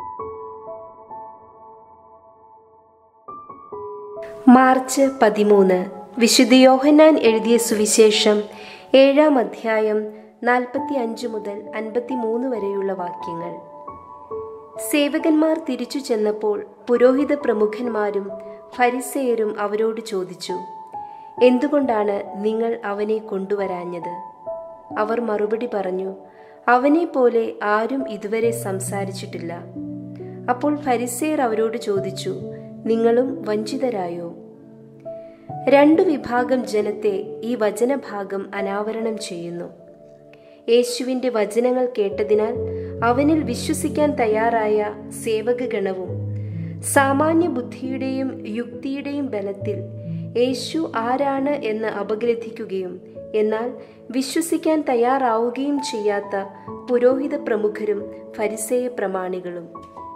March പതിമൂന്ന് വിശുദ്ധ യോഹന്നാൻ എഴുതിയ സുവിശേഷം ഏഴാം അധ്യായം നാൽപ്പത്തി അഞ്ച് മുതൽ അൻപത്തിമൂന്ന് വരെയുള്ള വാക്യങ്ങൾ സേവകന്മാർ തിരിച്ചു ചെന്നപ്പോൾ പുരോഹിത പ്രമുഖന്മാരും ഫരിസേയരും അവരോട് ചോദിച്ചു എന്തുകൊണ്ടാണ് നിങ്ങൾ അവനെ കൊണ്ടുവരാഞ്ഞത് അവർ മറുപടി പറഞ്ഞു അവനെ പോലെ ആരും ഇതുവരെ സംസാരിച്ചിട്ടില്ല അപ്പോൾ ഫരിസേയർ അവരോട് ചോദിച്ചു നിങ്ങളും വഞ്ചിതരായോ രണ്ടു വിഭാഗം ജനത്തെ ഈ വചനഭാഗം അനാവരണം ചെയ്യുന്നു യേശുവിന്റെ വചനങ്ങൾ കേട്ടതിനാൽ അവനിൽ വിശ്വസിക്കാൻ തയ്യാറായ സേവകഗണവും സാമാന്യ ബുദ്ധിയുടെയും യുക്തിയുടെയും ബലത്തിൽ യേശു ആരാണ് എന്ന് അപഗ്രഥിക്കുകയും എന്നാൽ വിശ്വസിക്കാൻ തയ്യാറാവുകയും ചെയ്യാത്ത പുരോഹിത പ്രമുഖരും ഫരിസേയ പ്രമാണികളും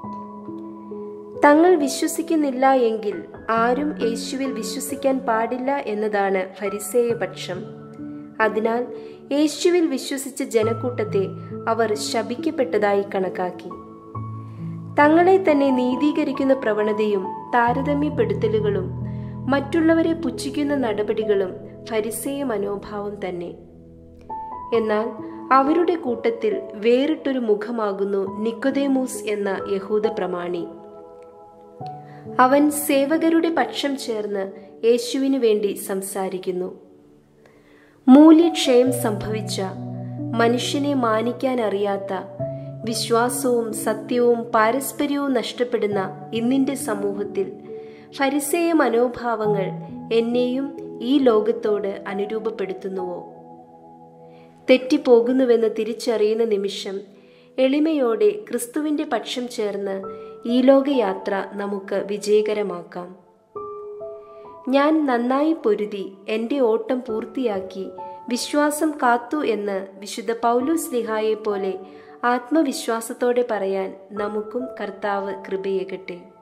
തങ്ങൾ വിശ്വസിക്കുന്നില്ല എങ്കിൽ ആരും യേശുവിൽ വിശ്വസിക്കാൻ പാടില്ല എന്നതാണ് ഫരിസേയ പക്ഷം അതിനാൽ യേശുവിൽ വിശ്വസിച്ച ജനക്കൂട്ടത്തെ അവർ ശപിക്കപ്പെട്ടതായി കണക്കാക്കി തങ്ങളെ തന്നെ നീതീകരിക്കുന്ന പ്രവണതയും താരതമ്യപ്പെടുത്തലുകളും മറ്റുള്ളവരെ പുച്ഛിക്കുന്ന നടപടികളും ഫരിസേയ മനോഭാവം തന്നെ എന്നാൽ അവരുടെ കൂട്ടത്തിൽ വേറിട്ടൊരു മുഖമാകുന്നു നിക്കോദേമൂസ് എന്ന യഹൂദ പ്രമാണി അവൻ സേവകരുടെ പക്ഷം ചേർന്ന് യേശുവിനു വേണ്ടി സംസാരിക്കുന്നു മൂല്യക്ഷയം സംഭവിച്ച മനുഷ്യനെ മാനിക്കാൻ അറിയാത്ത വിശ്വാസവും സത്യവും പാരസ്പര്യവും നഷ്ടപ്പെടുന്ന ഇന്നിന്റെ സമൂഹത്തിൽ ഫരിസേയ മനോഭാവങ്ങൾ എന്നെയും ഈ ലോകത്തോട് അനുരൂപപ്പെടുത്തുന്നുവോ തെറ്റിപ്പോകുന്നുവെന്ന് തിരിച്ചറിയുന്ന നിമിഷം എളിമയോടെ ക്രിസ്തുവിന്റെ പക്ഷം ചേർന്ന് ഈ ലോകയാത്ര നമുക്ക് വിജയകരമാക്കാം ഞാൻ നന്നായി പൊരുതി എൻ്റെ ഓട്ടം പൂർത്തിയാക്കി വിശ്വാസം കാത്തു എന്ന് വിശുദ്ധ പൗലൂസ് ലിഹായെ പോലെ ആത്മവിശ്വാസത്തോടെ പറയാൻ നമുക്കും കർത്താവ് കൃപയേകട്ടെ